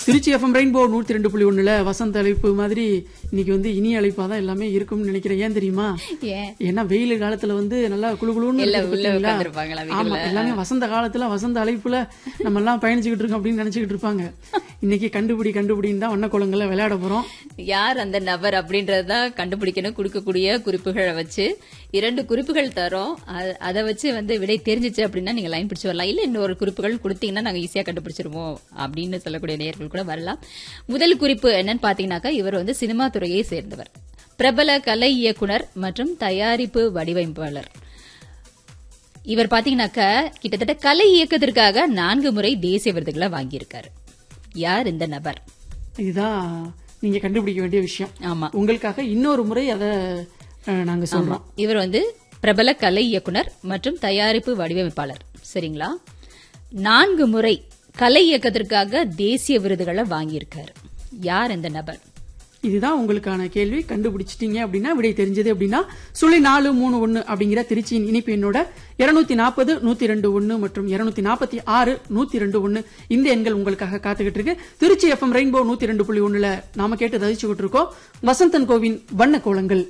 Trichy FM rainbow நூத்தி ரெண்டு புள்ளி ஒண்ணுல வசந்த அழைப்பு மாதிரி இன்னைக்கு வந்து இனிய அழைப்பா தான் எல்லாமே இருக்கும்னு நினைக்கிறேன் ஏன் தெரியுமா ஏன் ஏன்னா வெயில் காலத்துல வந்து நல்லா குளு குளுன்னு எல்லாம் இருக்குது உள்ள பாத்தீங்களா? உட்கார்ந்திருப்பாங்களா ஆமா வீட்டுல? எல்லாமே வசந்த காலத்துல வசந்த அழைப்புல நம்ம எல்லாம் பயணிச்சுக்கிட்டு இருக்கோம் அப்படின்னு நினைச்சுக்கிட்டு இருப்பாங்க இன்னைக்கு கண்டுபிடி கண்டுபிடின்னு தான் வண்ணக்குளங்கள்ல விளையாட போறோம் யார் அந்த நபர் அப்படின்றத கண்டுபிடிக்கணும் கொடுக்கக்கூடிய குறிப்புகளை வச்சு இரண்டு குறிப்புகள் தரோம் அ- அதை வச்சு வந்து விடை தெரிஞ்சிச்சு அப்படின்னா நீங்க லைன் பிடிச்சு வரலாம் இல்ல இன்னொரு குறிப்புகள் கொடுத்தீங்கன்னா நாங்க ஈஸியா கண்டுபிடிச்சிருவோம் அப்படின்னு சொல்லக்கூடிய நேயர்கள் கூட வரலாம் முதல் குறிப்பு என்னன்னு பாத்தீங்கன்னாக்கா இவர் வந்து சினிமா துறையை சேர்ந்தவர் பிரபல கலை இயக்குனர் மற்றும் தயாரிப்பு வடிவமைப்பாளர் இவர் பாத்தீங்கன்னாக்கா கிட்டத்தட்ட கலை இயக்கத்திற்காக நான்கு முறை தேசிய விருதுகளை வாங்கியிருக்காரு யார் இந்த நபர் இதுதான் நீங்க கண்டுபிடிக்க வேண்டிய விஷயம் ஆமா உங்களுக்காக இன்னொரு முறை அத அஹ், நாங்க சொல்றோம் இவர் வந்து பிரபல கலை இயக்குனர் மற்றும் தயாரிப்பு வடிவமைப்பாளர் சரிங்களா நான்கு முறை கலை இயக்கத்திற்காக தேசிய விருதுகளை வாங்கியிருக்காரு யார் இந்த நபர் இதுதான் உங்களுக்கான கேள்வி கண்டுபிடிச்சிட்டீங்க அப்படின்னா விடை தெரிஞ்சது அப்படின்னா சுழி நாலு மூணு ஒன்னு அப்படிங்கிற திருச்சியின் இனிப்பு எண்ணோட இருநூத்தி நாற்பது நூத்தி ரெண்டு ஒன்னு மற்றும் இருநூத்தி நாற்பத்தி ஆறு நூத்தி ரெண்டு ஒன்னு இந்த எண்கள் உங்களுக்காக காத்துக்கிட்டு இருக்கு திருச்சி எஃப்எம் ரெயின்போ நூத்தி ரெண்டு புள்ளி ஒண்ணுல நாம கேட்டு ரசிச்சுக்கிட்டு இருக்கோம் வசந்தன் கோவின் வண்ண கோலங்கள்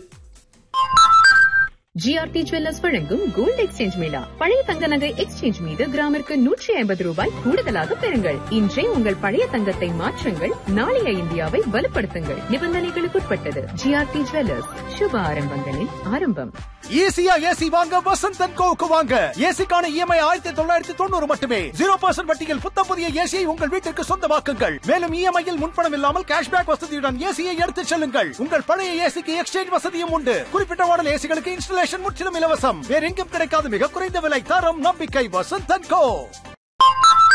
ஜிஆர்டி ஜுவல்லர்ஸ் வழங்கும் கோல்ட் எக்ஸ்சேஞ்ச் மேளா பழைய தங்க நகை எக்ஸ்சேஞ்ச் மீது கிராமிற்கு நூற்றி ஐம்பது ரூபாய் கூடுதலாக பெறுங்கள் இன்றே உங்கள் பழைய தங்கத்தை மாற்றுங்கள் நாளைய இந்தியாவை வலுப்படுத்துங்கள் நிபந்தனைகளுக்குட்பட்டது ஜிஆர்டி ஜுவல்லர்ஸ் சுப ஆரம்பங்களின் ஆரம்பம் ஈஸியா ஏசி வாங்க வசந்தன் கோவுக்கு வாங்க ஏசிக்கான இஎம்ஐ ஆயிரத்தி தொள்ளாயிரத்தி தொண்ணூறு மட்டுமே ஜீரோ பர்சன்ட் வட்டியில் புத்தம் புதிய ஏசியை உங்கள் வீட்டிற்கு சொந்தமாக்குங்கள் மேலும் இஎம்ஐயில் முன்பணம் இல்லாமல் கேஷ்பேக் வசதியுடன் ஏசியை எடுத்துச் செல்லுங்கள் உங்கள் பழைய ஏசிக்கு எக்ஸ்சேஞ்ச் வசதியும் உண்டு குறிப்பிட்ட மாடல் ஏசிகளுக்கு இன்ஸ்டலேஷன் முற்றிலும் இலவசம் வேற எங்கும் கிடைக்காத மிக குறைந்த விலை தரம் நம்பிக்கை வசந்தன் கோ